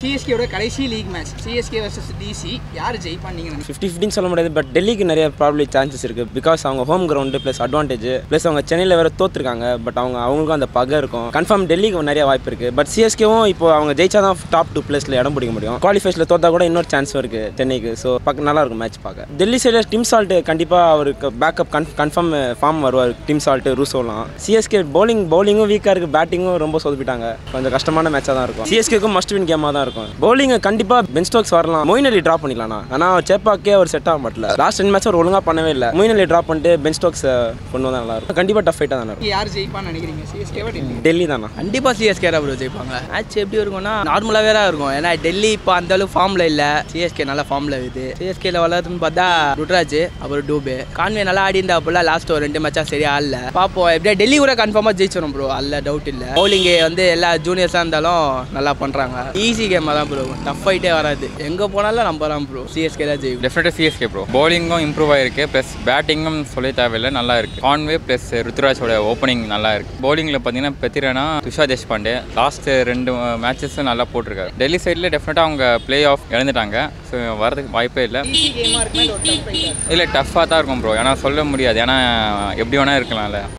சிஎஸ்கேயோட கடைசி league match CSK versus DC யார் ஜெயிப்பான்னு நீங்க நினைக்கிறீங்க ஃபிஃப்டி ஃபிஃப்டின்னு சொல்ல முடியாது பட் டெல்லிக்கு நிறைய ப்ராப்ளி சான்சஸ் இருக்குது பிகாஸ் அவங்க home ground plus advantage plus அவங்க சென்னையில் வேறு தோத்துருக்காங்க பட் அவங்க அவங்களுக்கும் அந்த பகை இருக்கும் கன்ஃபார்ம் டெல்லிக்கு நிறைய வாய்ப்பு இருக்குது பட் சிஎஸ்கேவும் இப்போ அவங்க ஜெயிச்சா தான் டாப் டூ பிளேஸில் இடம் பிடிக்க முடியும் குவாலிஃபைஸில் தோத்தா கூட இன்னொரு சான்ஸும் இருக்குது சென்னைக்கு ஸோ பார்க்க நல்லா இருக்கும் மேட்ச் பார்க்க டெல்லி சைடில் டீம் சால்ட்டு கண்டிப்பாக அவருக்கு பேக்கப் கன் கன்ஃபார்ம் ஃபார்ம் வருவார் டீம் சால்ட்டு ரூசோலாம் சிஎஸ்கே bowling bowling-ம் வீக்காக இருக்குது பேட்டிங்கும் ரொம்ப சொதப்பிட்டாங்க கொஞ்சம் கஷ்டமான மேட்சாக தான் இருக்கும் சிஎஸ்கேக்கும் மஸ்ட் வின் கேமாக தான் இருக்கும் bowling கண்டிப்பாக பென் ஸ்டோக்ஸ் வரலாம் மொயின் அலி ட்ராப் பண்ணிக்கலாம்ண்ணா ஆனால் சேப்பாக்கே அவர் செட் ஆக மாட்டல லாஸ்ட் ரெண்டு மேட்ச் அவர் ஒழுங்காக பண்ணவே இல்லை மொயின் அலி ட்ராப் பண்ணிட்டு பென் ஸ்டோக்ஸ் கொண்டு வந்தால் நல்லா இருக்கும் கண்டிப்பாக டஃப் ஃபைட்டாக தானே இருக்கும் யார் ஜெயிப்பான்னு நினைக்கிறீங்க சிஎஸ்கேவா டெல்லி டெல்லி தானா கண்டிப்பாக சிஎஸ்கே தான் ப்ரோ ஜெயிப்பாங்க மேட்ச் எப்படி இருக்கும்னா நார்மலாகவே தான் இருக்கும் ஏன்னா டெல்லி இப்போ அந்த அளவுக்கு ஃபார்மில் இல்லை சிஎஸ்கே நல்லா ஃபார்மில் இருக்குது சிஎஸ்கேல வளருதுன்னு பார்த்தா ருட்ராஜ் அப்புறம் டூபே கான்வே நல்லா ஆடி இருந்தாப்புல லாஸ்ட் ஒரு ரெண்டு மேட்சாக சரியா ஆடல பார்ப்போம் எப்படியா டெல்லி கூட கன்ஃபார்மாக ஜெயிச்சிடும் ப்ரோ அல்ல டவுட் இல்லை பவுலிங்கு வந்து எல்லா ஜூனியர்ஸாக இருந்தாலும் நல்லா பண்ணுறாங்க ஈஸி கேமாக தான் ப்ரோ டஃப் ஃபைட்டே வராது எங்கே போனாலும் நம்ம தான் ப்ரோ சிஎஸ்கே தான் ஜெயிக்கும் டெஃபினட்டாக சிஎஸ்கே ப்ரோ பவுலிங்கும் இம்ப்ரூவ் ஆயிருக்கு ப்ளஸ் பேட்டிங்கும் சொல்ல தேவையில்லை நல்லா இருக்கு கான்வே ப்ளஸ் ருத்ராஜோட ஓப்பனிங் நல்லா இருக்கு பவுலிங்கில் பார்த்தீங்கன்னா பெத்திரனா துஷா தேஷ்பாண்டே லாஸ்ட் ரெண்டு மேட்சஸும் நல்லா போட்டிருக்காரு டெல்லி சைடில் டெஃபினட்டாக அவங்க பிளே ஆஃப் இழந்துட்டாங்க ஸோ வரதுக்கு வாய்ப்பே இல்லை ஈஸி கேமாக இருக்குமே ஒரு டஃப் ஃபைட்டாக இல்லை டஃப்பாக தான் இருக்கும் ப்ரோ ஏன்னா சொல்ல முடியாது ஏன்னா எப்படி வேணால் இருக்கலாம்ல